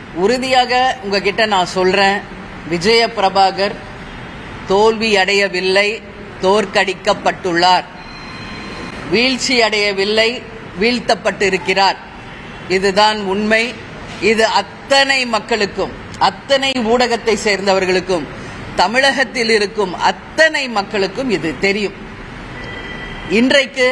உறுதியாக உங்ககிட்ட நான் சொல்றேன் விஜய பிரபாகர் தோல்வி அடையவில்லை தோற்கடிக்கப்பட்டுள்ளார் வீழ்ச்சி அடையவில்லை வீழ்த்தப்பட்டிருக்கிறார் இதுதான் உண்மை இது அத்தனை மக்களுக்கும் அத்தனை ஊடகத்தை சேர்ந்தவர்களுக்கும் தமிழகத்தில் இருக்கும் அத்தனை மக்களுக்கும் இது தெரியும் இன்றைக்கு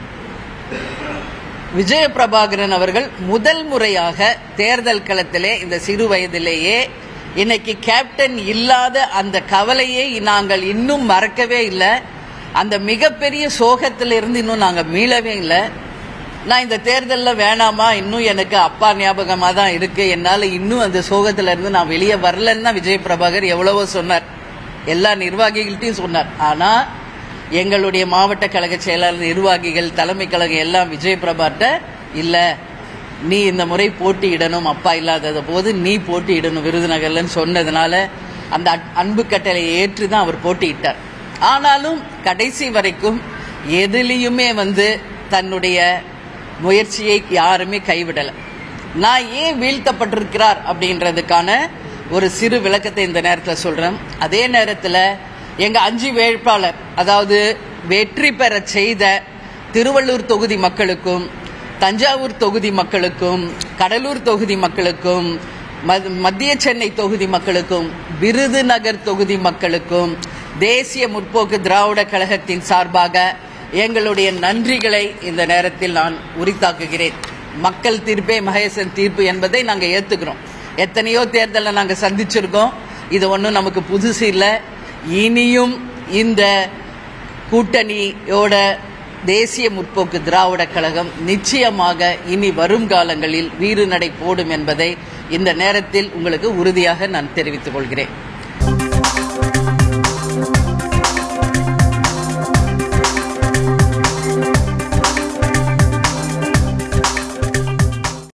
விஜய பிரபாகரன் அவர்கள் முதல் முறையாக தேர்தல் களத்திலே இந்த சிறு வயதிலேயே இன்னைக்கு கேப்டன் இல்லாத அந்த கவலையை நாங்கள் இன்னும் மறக்கவே இல்லை அந்த மிகப்பெரிய சோகத்திலிருந்து இன்னும் நாங்கள் மீளவே இல்லை நான் இந்த தேர்தலில் வேணாமா இன்னும் எனக்கு அப்பா ஞாபகமாக தான் இருக்கு என்னால் இன்னும் அந்த சோகத்துல இருந்து நான் வெளியே வரலன்னு தான் விஜய் பிரபாகர் எவ்வளவோ சொன்னார் எல்லா நிர்வாகிகள்ட்டையும் சொன்னார் ஆனால் எங்களுடைய மாவட்ட கழக செயலாளர் நிர்வாகிகள் தலைமை கழகம் எல்லாம் விஜய் பிரபாட்ட இல்லை நீ இந்த முறை போட்டியிடணும் அப்பா இல்லாதத போது நீ போட்டியிடணும் விருதுநகர்லன்னு சொன்னதுனால அந்த அட்- அன்பு கட்டளையை ஏற்று தான் அவர் போட்டியிட்டார் ஆனாலும் கடைசி வரைக்கும் எதுலேயுமே வந்து தன்னுடைய முயற்சியை யாருமே கைவிடலை நான் ஏன் வீழ்த்தப்பட்டிருக்கிறார் அப்படின்றதுக்கான ஒரு சிறு விளக்கத்தை இந்த நேரத்தில் சொல்றேன் அதே நேரத்தில் எங்க அஞ்சு வேட்பாளர் அதாவது வெற்றி பெற செய்த திருவள்ளூர் தொகுதி மக்களுக்கும் தஞ்சாவூர் தொகுதி மக்களுக்கும் கடலூர் தொகுதி மக்களுக்கும் மத்- மத்திய சென்னை தொகுதி மக்களுக்கும் விருதுநகர் தொகுதி மக்களுக்கும் தேசிய முற்போக்கு திராவிட கழகத்தின் சார்பாக எங்களுடைய நன்றிகளை இந்த நேரத்தில் நான் உரித்தாக்குகிறேன் மக்கள் தீர்ப்பே மகேசன் தீர்ப்பு என்பதை நாங்க ஏத்துக்கிறோம் எத்தனையோ தேர்தலை நாங்க சந்திச்சிருக்கோம் இது ஒன்றும் நமக்கு புதுசு இல்லை இனியும் இந்த கூட்டணியோட தேசிய முற்போக்கு திராவிட கழகம் நிச்சயமாக இனி வரும் காலங்களில் வீறு நடை போடும் என்பதை இந்த நேரத்தில் உங்களுக்கு உறுதியாக நான் தெரிவித்துக் கொள்கிறேன்